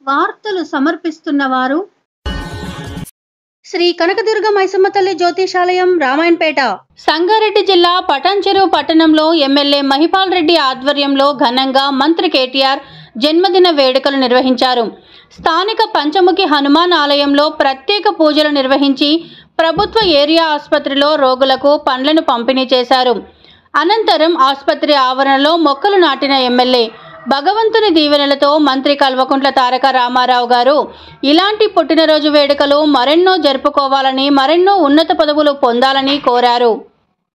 వార్తలు సమర్పిస్తున్న వారు శ్రీ కనకదుర్గ మైసమ్మ తల్లి జ్యోతిషాలయం రామాయణపేట సంగారెడ్డి జిల్లా పటాన్చెరు పట్టణంలో ఎమ్మెల్యే మహిపాల్ రెడ్డి ఆధ్వర్యంలో ఘనంగా మంత్రి కేటీఆర్ జన్మదిన వేడుకలు నిర్వహించారు స్థానిక పంచముఖి హనుమాన్ ఆలయంలో ప్రత్యేక పూజలు నిర్వహించి ప్రభుత్వ ఏరియా ఆసుపత్రిలో రోగులకు పండ్లను పంపిణీ చేశారు అనంతరం ఆసుపత్రి ఆవరణలో మొక్కలు నాటిన ఎమ్మెల్యే భగవంతుని దీవెనలతో మంత్రి కల్వకుంట్ల తారక రామారావు గారు ఇలాంటి పుట్టినరోజు వేడుకలు మరెన్నో జరుపుకోవాలని మరెన్నో ఉన్నత పదవులు పొందాలని కోరారు